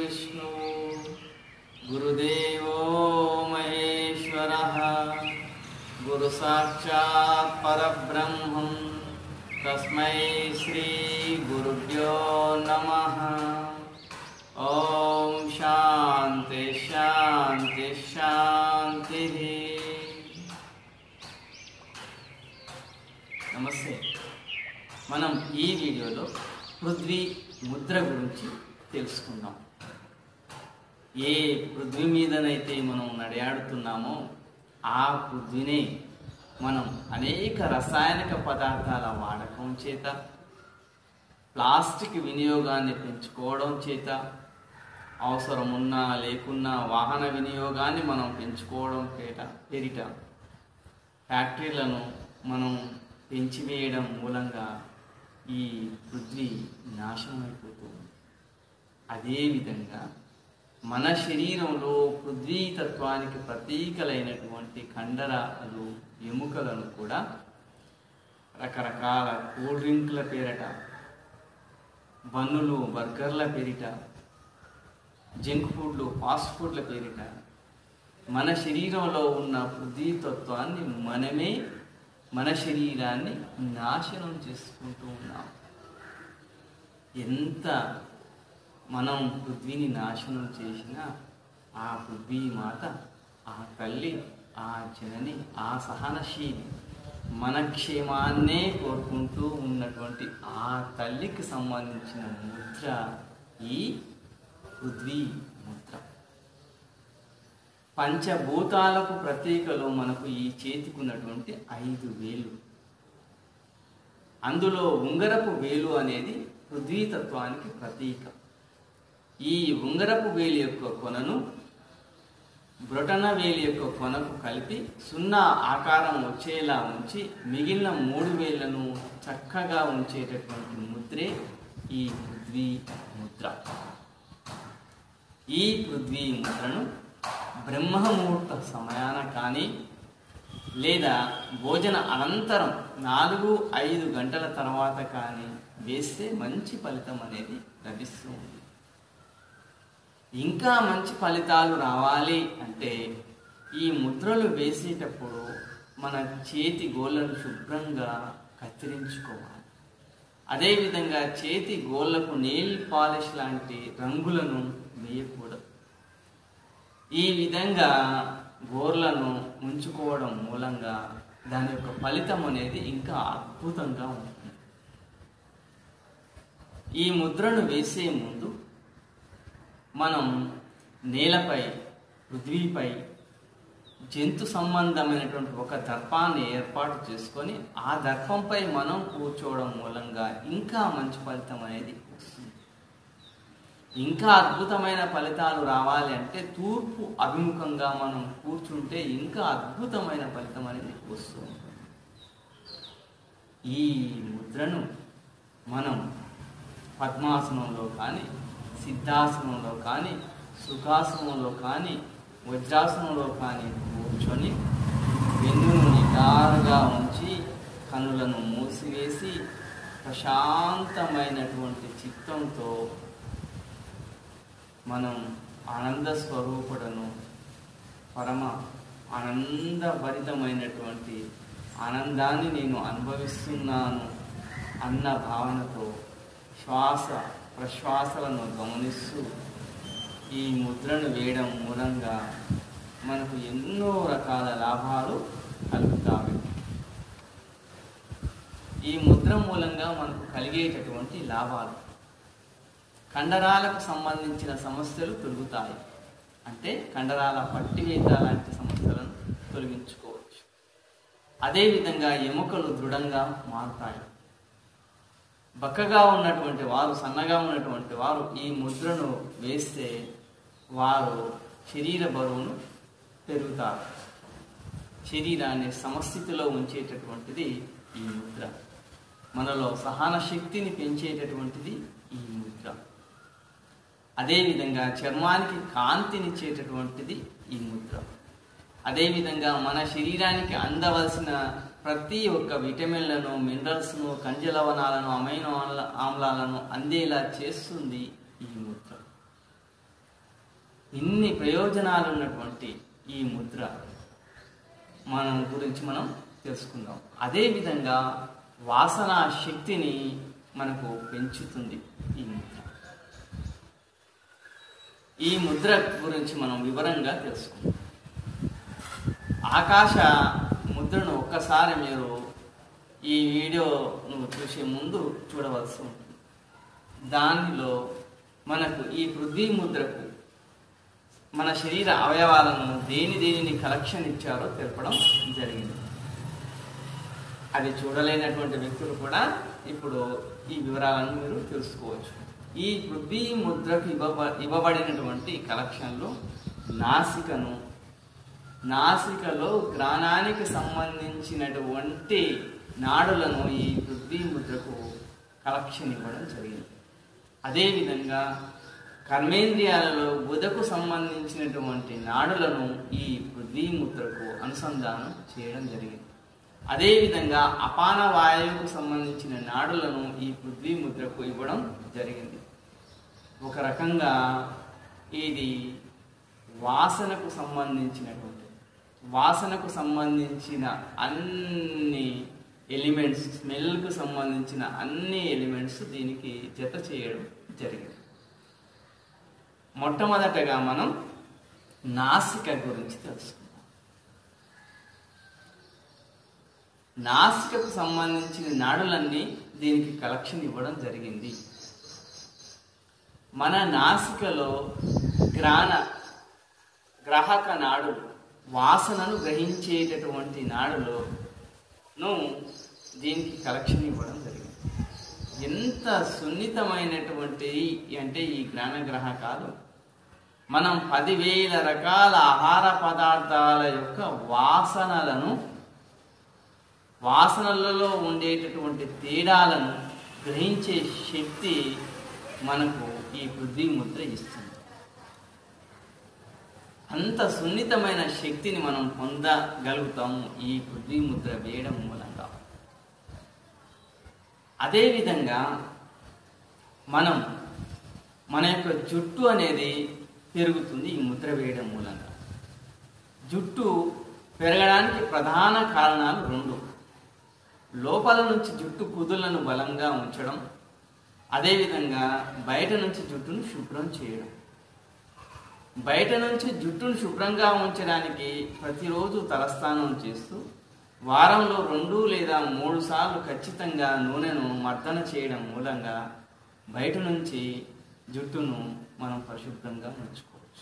గురుర్విష్ణు గురుదేవో మహేశ్వర గురు సాక్షాత్ పరబ్రహ్మం తస్మై శ్రీ గురుభ్యో నమ ఓం శాంతి శాంతి శాంతి నమస్తే మనం ఈ వీడియోలో పృథ్వీ ముద్ర గురించి తెలుసుకుందాం ఏ పృథ్వీ మీదనైతే మనం నడియాడుతున్నామో ఆ పృథ్వీనే మనం అనేక రసాయనిక పదార్థాల వాడకం చేత ప్లాస్టిక్ వినియోగాన్ని పెంచుకోవడం చేత అవసరం ఉన్నా లేకున్నా వాహన వినియోగాన్ని మనం పెంచుకోవడం పేట పేరిట ఫ్యాక్టరీలను మనం పెంచివేయడం మూలంగా ఈ పృథ్వీ నాశనం అయిపోతుంది అదేవిధంగా మన శరీరంలో పృథ్వీ తత్వానికి ప్రతీకలైనటువంటి కండరాలు ఎముకలను కూడా రకరకాల కూల్ డ్రింక్ల పేరట బన్నులు బర్గర్ల పేరిట జంక్ ఫుడ్లు ఫాస్ట్ ఫుడ్ల పేరిట మన శరీరంలో ఉన్న పృథ్వీ తత్వాన్ని మనమే మన శరీరాన్ని నాశనం చేసుకుంటూ ఉన్నాం ఎంత మనం పృథ్వీని నాశనం చేసినా ఆ పృథ్వీ మాత ఆ తల్లి ఆ జనని ఆ సహనశీలి మన క్షేమాన్నే కోరుకుంటూ ఉన్నటువంటి ఆ తల్లికి సంబంధించిన ముద్ర ఈ పృథ్వీ ముద్ర పంచభూతాలకు ప్రతీకలో మనకు ఈ చేతికున్నటువంటి ఐదు వేలు అందులో ఉంగరపు వేలు అనేది పృథ్వీతత్వానికి ప్రతీక ఈ ఉంగరపు వేలి యొక్క కొనను బ్రొటన వేలి యొక్క కొనకు కలిపి సున్నా ఆకారం వచ్చేలా ఉంచి మిగిలిన మూడు వేళ్లను చక్కగా ఉంచేటటువంటి ముద్రే ఈ పృథ్వీ ముద్ర ఈ పృథ్వీ ముద్రను బ్రహ్మముహూర్త సమయాన కానీ లేదా భోజన అనంతరం నాలుగు ఐదు గంటల తర్వాత కానీ వేస్తే మంచి ఫలితం అనేది లభిస్తుంది ఇంకా మంచి ఫలితాలు రావాలి అంటే ఈ ముద్రలు వేసేటప్పుడు మన చేతి గోళ్ళను శుభ్రంగా కత్తిరించుకోవాలి అదేవిధంగా చేతి గోళ్ళకు నెయిల్ పాలిష్ లాంటి రంగులను వేయకూడదు ఈ విధంగా గోర్లను ఉంచుకోవడం మూలంగా దాని యొక్క ఫలితం అనేది ఇంకా అద్భుతంగా ఉంటుంది ఈ ముద్రను వేసే ముందు మనం నేలపై పృథ్వీపై జంతు సంబంధమైనటువంటి ఒక దర్పాన్ని ఏర్పాటు చేసుకొని ఆ దర్పంపై మనం కూర్చోవడం మూలంగా ఇంకా మంచి ఫలితం అనేది వస్తుంది ఇంకా అద్భుతమైన ఫలితాలు రావాలి అంటే తూర్పు అభిముఖంగా మనం కూర్చుంటే ఇంకా అద్భుతమైన ఫలితం అనేది వస్తుంది ఈ ముద్రను మనం పద్మాసనంలో కానీ సిద్ధాసనంలో కానీ సుఖాసనంలో కానీ వజ్రాసనంలో కానీ కూర్చొని వెన్నును నిటారుగా ఉంచి కనులను మూసివేసి ప్రశాంతమైనటువంటి చిత్తంతో మనం ఆనంద స్వరూపుడను పరమ ఆనందభరితమైనటువంటి ఆనందాన్ని నేను అనుభవిస్తున్నాను అన్న భావనతో శ్వాస ప్రశ్వాసలను గమనిస్తూ ఈ ముద్రను వేయడం మూలంగా మనకు ఎన్నో రకాల లాభాలు కలుగుతాయి ఈ ముద్ర మూలంగా మనకు కలిగేటటువంటి లాభాలు కండరాలకు సంబంధించిన సమస్యలు తొలుగుతాయి అంటే కండరాల పట్టివేత లాంటి సమస్యలను తొలగించుకోవచ్చు అదేవిధంగా ఎముకలు దృఢంగా మారుతాయి బక్కగా ఉన్నటువంటి వారు సన్నగా ఉన్నటువంటి వారు ఈ ముద్రను వేస్తే వారు శరీర బరువును పెరుగుతారు శరీరాన్ని సమస్థితిలో ఉంచేటటువంటిది ఈ ముద్ర మనలో సహన శక్తిని పెంచేటటువంటిది ఈ ముద్ర అదేవిధంగా చర్మానికి కాంతినిచ్చేటటువంటిది ఈ ముద్ర అదేవిధంగా మన శరీరానికి అందవలసిన ప్రతి ఒక్క విటమిన్లను మినరల్స్ను ఖనిజ లవణాలను అమైనో ఆమ్ల- ఆమ్లాలను అందేలా చేస్తుంది ఈ ముద్ర ఇన్ని ప్రయోజనాలు ఉన్నటువంటి ఈ ముద్ర మనం గురించి మనం తెలుసుకుందాం అదేవిధంగా వాసన శక్తిని మనకు పెంచుతుంది ఈ ముద్ర ఈ ముద్ర గురించి మనం వివరంగా తెలుసుకుందాం ఆకాశ ముద్రను ఒక్కసారి మీరు ఈ వీడియోను చూసే ముందు చూడవలసి ఉంటుంది దానిలో మనకు ఈ పృథ్వీ ముద్రకు మన శరీర అవయవాలను దేని దేనిని కలెక్షన్ ఇచ్చారో తెలపడం జరిగింది అది చూడలేనటువంటి వ్యక్తులు కూడా ఇప్పుడు ఈ వివరాలను మీరు తెలుసుకోవచ్చు ఈ పృథ్వీ ముద్రకు ఇవ్వబ ఇవ్వబడినటువంటి కలెక్షన్లో నాసికను నాసికలో గ్రాణానికి సంబంధించినటువంటి నాడులను ఈ పృథ్వీ ముద్రకు కలెక్షన్ ఇవ్వడం జరిగింది అదేవిధంగా కర్మేంద్రియాలలో బుధకు సంబంధించినటువంటి నాడులను ఈ పృథ్వీ ముద్రకు అనుసంధానం చేయడం జరిగింది అదేవిధంగా అపాన వాయువుకు సంబంధించిన నాడులను ఈ పృథ్వీ ముద్రకు ఇవ్వడం జరిగింది ఒక రకంగా ఇది వాసనకు సంబంధించినటువంటి వాసనకు సంబంధించిన అన్ని ఎలిమెంట్స్ స్మెల్కు సంబంధించిన అన్ని ఎలిమెంట్స్ దీనికి జత చేయడం జరిగింది మొట్టమొదటగా మనం నాసిక గురించి తెలుసుకుందాం నాసికకు సంబంధించిన నాడులన్నీ దీనికి కలెక్షన్ ఇవ్వడం జరిగింది మన నాసికలో గ్రాణ గ్రాహక నాడులు వాసనను గ్రహించేటటువంటి నాడులను దీనికి కలెక్షన్ ఇవ్వడం జరిగింది ఎంత సున్నితమైనటువంటి అంటే ఈ జ్ఞాన గ్రాహకాలు మనం పదివేల రకాల ఆహార పదార్థాల యొక్క వాసనలను వాసనలలో ఉండేటటువంటి తేడాలను గ్రహించే శక్తి మనకు ఈ పృథ్వీ ముద్ర ఇస్తుంది అంత సున్నితమైన శక్తిని మనం పొందగలుగుతాము ఈ పృథ్వీ ముద్ర వేయడం మూలంగా అదేవిధంగా మనం మన యొక్క జుట్టు అనేది పెరుగుతుంది ఈ ముద్ర వేయడం మూలంగా జుట్టు పెరగడానికి ప్రధాన కారణాలు రెండు లోపల నుంచి జుట్టు కుదులను బలంగా ఉంచడం అదేవిధంగా బయట నుంచి జుట్టును శుభ్రం చేయడం బయట నుంచి జుట్టును శుభ్రంగా ఉంచడానికి ప్రతిరోజు తలస్నానం చేస్తూ వారంలో రెండు లేదా మూడు సార్లు ఖచ్చితంగా నూనెను మర్దన చేయడం మూలంగా బయట నుంచి జుట్టును మనం పరిశుభ్రంగా ఉంచుకోవచ్చు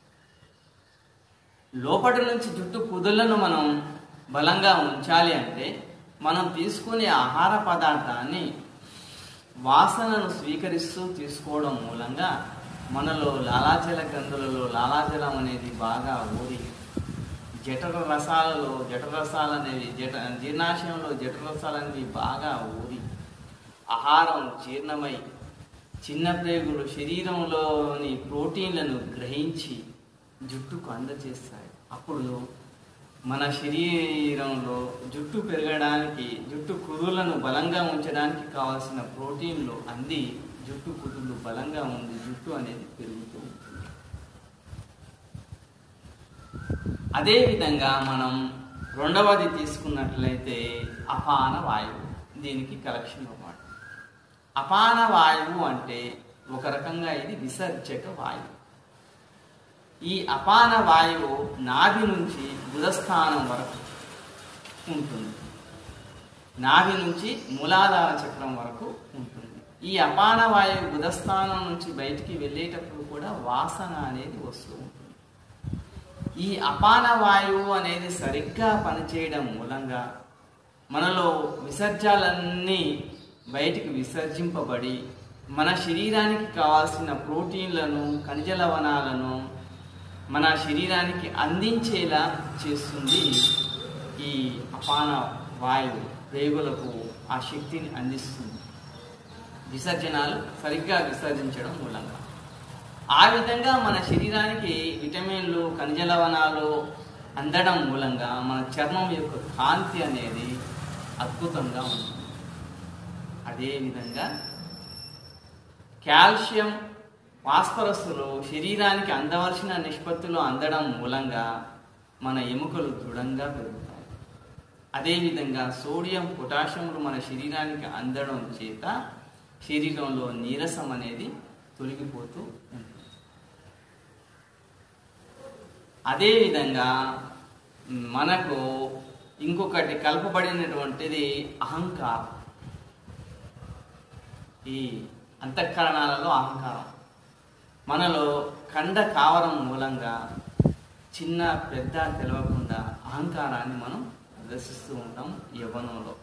లోపటి నుంచి జుట్టు కుదులను మనం బలంగా ఉంచాలి అంటే మనం తీసుకునే ఆహార పదార్థాన్ని వాసనను స్వీకరిస్తూ తీసుకోవడం మూలంగా మనలో లాలాజల గ్రంథులలో లాలాజలం అనేది బాగా ఊరి జఠర రసాలలో జఠర రసాలు అనేవి జఠ జీర్ణాశయంలో జఠర రసాలు అనేవి బాగా ఊరి ఆహారం జీర్ణమై చిన్న ప్రేగులు శరీరంలోని ప్రోటీన్లను గ్రహించి జుట్టుకు అందజేస్తాయి అప్పుడు మన శరీరంలో జుట్టు పెరగడానికి జుట్టు కుదులను బలంగా ఉంచడానికి కావాల్సిన ప్రోటీన్లు అంది జుట్టు కుదులు బలంగా ఉంది జుట్టు అనేది పెరుగుతూ ఉంటుంది అదేవిధంగా మనం రెండవది తీసుకున్నట్లయితే అపాన వాయువు దీనికి కలెక్షన్ అన్నమాట అపాన వాయువు అంటే ఒక రకంగా ఇది విసర్జక వాయువు ఈ అపాన వాయువు నాభి నుంచి బుధస్థానం వరకు ఉంటుంది నాభి నుంచి మూలాధార చక్రం వరకు ఉంటుంది ఈ అపాన వాయువు బుధస్థానం నుంచి బయటికి వెళ్ళేటప్పుడు కూడా వాసన అనేది వస్తూ ఉంటుంది ఈ అపాన వాయువు అనేది సరిగ్గా పనిచేయడం మూలంగా మనలో విసర్జాలన్నీ బయటికి విసర్జింపబడి మన శరీరానికి కావాల్సిన ప్రోటీన్లను ఖనిజ లవణాలను మన శరీరానికి అందించేలా చేస్తుంది ఈ అపాన వాయువు ప్రేగులకు ఆ శక్తిని అందిస్తుంది విసర్జనాలు సరిగ్గా విసర్జించడం మూలంగా ఆ విధంగా మన శరీరానికి విటమిన్లు ఖనిజ లవణాలు అందడం మూలంగా మన చర్మం యొక్క కాంతి అనేది అద్భుతంగా ఉంటుంది అదేవిధంగా కాల్షియం ఫాస్ఫరస్సులు శరీరానికి అందవలసిన నిష్పత్తిలో అందడం మూలంగా మన ఎముకలు దృఢంగా పెరుగుతాయి అదేవిధంగా సోడియం పొటాషియంలు మన శరీరానికి అందడం చేత శరీరంలో నీరసం అనేది తొలగిపోతూ ఉంటుంది అదేవిధంగా మనకు ఇంకొకటి కలపబడినటువంటిది అహంకారం ఈ అంతఃకరణాలలో అహంకారం మనలో కండ కావరం మూలంగా చిన్న పెద్ద తెలవకుండా అహంకారాన్ని మనం ప్రదర్శిస్తూ ఉంటాం యవ్వనంలో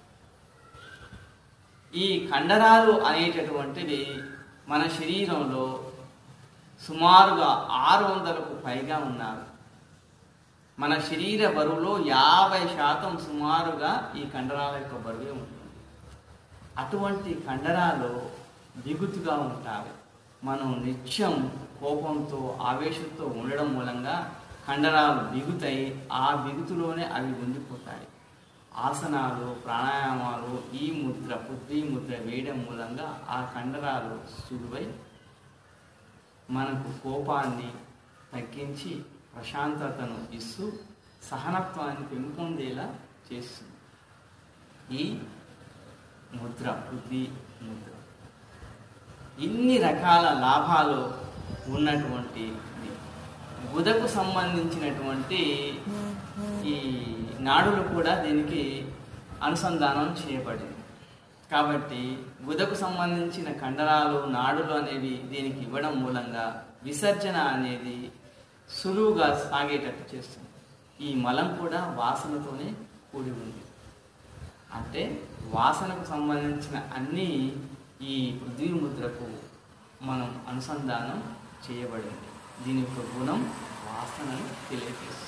ఈ కండరాలు అనేటటువంటివి మన శరీరంలో సుమారుగా ఆరు వందలకు పైగా ఉన్నారు మన శరీర బరువులో యాభై శాతం సుమారుగా ఈ కండరాల యొక్క బరువే ఉంటుంది అటువంటి కండరాలు బిగుతుగా ఉంటాయి మనం నిత్యం కోపంతో ఆవేశంతో ఉండడం మూలంగా కండరాలు బిగుతాయి ఆ బిగుతులోనే అవి ఉండిపోతాయి ఆసనాలు ప్రాణాయామాలు ఈ ముద్ర పృథ్వీ ముద్ర వేయడం మూలంగా ఆ కండరాలు సులువై మనకు కోపాన్ని తగ్గించి ప్రశాంతతను ఇస్తూ సహనత్వాన్ని పెంపొందేలా చేస్తుంది ఈ ముద్ర పృథ్వీ ముద్ర ఇన్ని రకాల లాభాలు ఉన్నటువంటి బుధకు సంబంధించినటువంటి ఈ నాడులు కూడా దీనికి అనుసంధానం చేయబడింది కాబట్టి బుధకు సంబంధించిన కండరాలు నాడులు అనేవి దీనికి ఇవ్వడం మూలంగా విసర్జన అనేది సులువుగా సాగేటట్టు చేస్తుంది ఈ మలం కూడా వాసనతోనే కూడి ఉంది అంటే వాసనకు సంబంధించిన అన్ని ఈ పృథ్వీ ముద్రకు మనం అనుసంధానం చేయబడింది దీని యొక్క గుణం వాసనను తెలియజేస్తుంది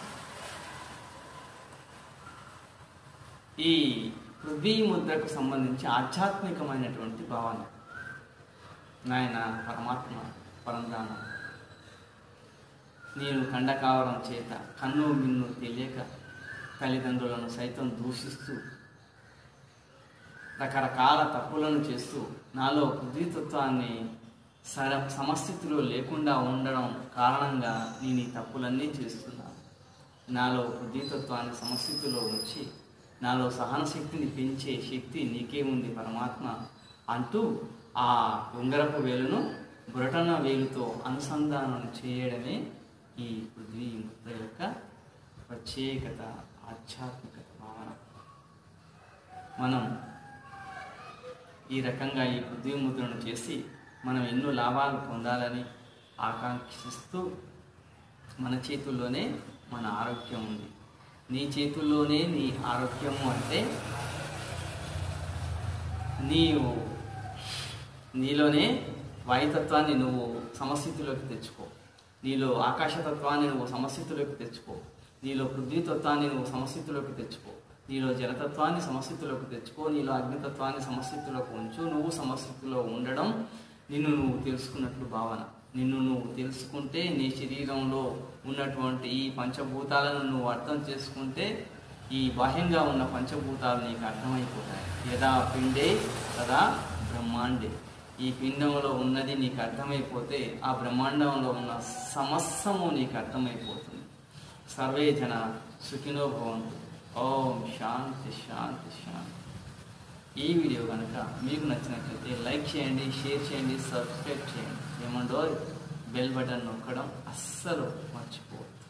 ఈ పృథ్వీ ముద్రకు సంబంధించి ఆధ్యాత్మికమైనటువంటి భావన నాయన పరమాత్మ పరంధానం నేను కండకావరం చేత కన్ను మిన్ను తెలియక తల్లిదండ్రులను సైతం దూషిస్తూ రకరకాల తప్పులను చేస్తూ నాలో పృథ్వీతత్వాన్ని సర సమస్థితిలో లేకుండా ఉండడం కారణంగా నేను ఈ తప్పులన్నీ చేస్తున్నాను నాలో పృథ్వీతత్వాన్ని సమస్థితిలో ఉంచి నాలో సహన శక్తిని పెంచే శక్తి నీకే ఉంది పరమాత్మ అంటూ ఆ ఉంగరపు వేలును బురటన వేలుతో అనుసంధానం చేయడమే ఈ పృథ్వీ ముద్ర యొక్క ప్రత్యేకత ఆధ్యాత్మికత భావన మనం ఈ రకంగా ఈ పృథ్వీ ముద్రను చేసి మనం ఎన్నో లాభాలు పొందాలని ఆకాంక్షిస్తూ మన చేతుల్లోనే మన ఆరోగ్యం ఉంది నీ చేతుల్లోనే నీ ఆరోగ్యము అంటే నీవు నీలోనే వాయుతత్వాన్ని నువ్వు సమస్థితిలోకి తెచ్చుకో నీలో ఆకాశతత్వాన్ని నువ్వు సమస్థితిలోకి తెచ్చుకో నీలో పృథ్వీతత్వాన్ని నువ్వు సమస్థితిలోకి తెచ్చుకో నీలో జలతత్వాన్ని సమస్థితిలోకి తెచ్చుకో నీలో అగ్నితత్వాన్ని సమస్థితిలోకి ఉంచు నువ్వు సమస్థితిలో ఉండడం నిన్ను నువ్వు తెలుసుకున్నట్లు భావన నిన్ను నువ్వు తెలుసుకుంటే నీ శరీరంలో ఉన్నటువంటి ఈ పంచభూతాలను నువ్వు అర్థం చేసుకుంటే ఈ బాహ్యంగా ఉన్న పంచభూతాలు నీకు అర్థమైపోతాయి యథా పిండే తదా బ్రహ్మాండే ఈ పిండంలో ఉన్నది నీకు అర్థమైపోతే ఆ బ్రహ్మాండంలో ఉన్న సమస్తము నీకు అర్థమైపోతుంది సర్వే జన సుఖినో భవంతు ఓం శాంతి శాంతి శాంతి ఈ వీడియో కనుక మీకు నచ్చినట్లయితే లైక్ చేయండి షేర్ చేయండి సబ్స్క్రైబ్ చేయండి ఏమండో బెల్ బటన్ నొక్కడం అస్సలు మర్చిపోవద్దు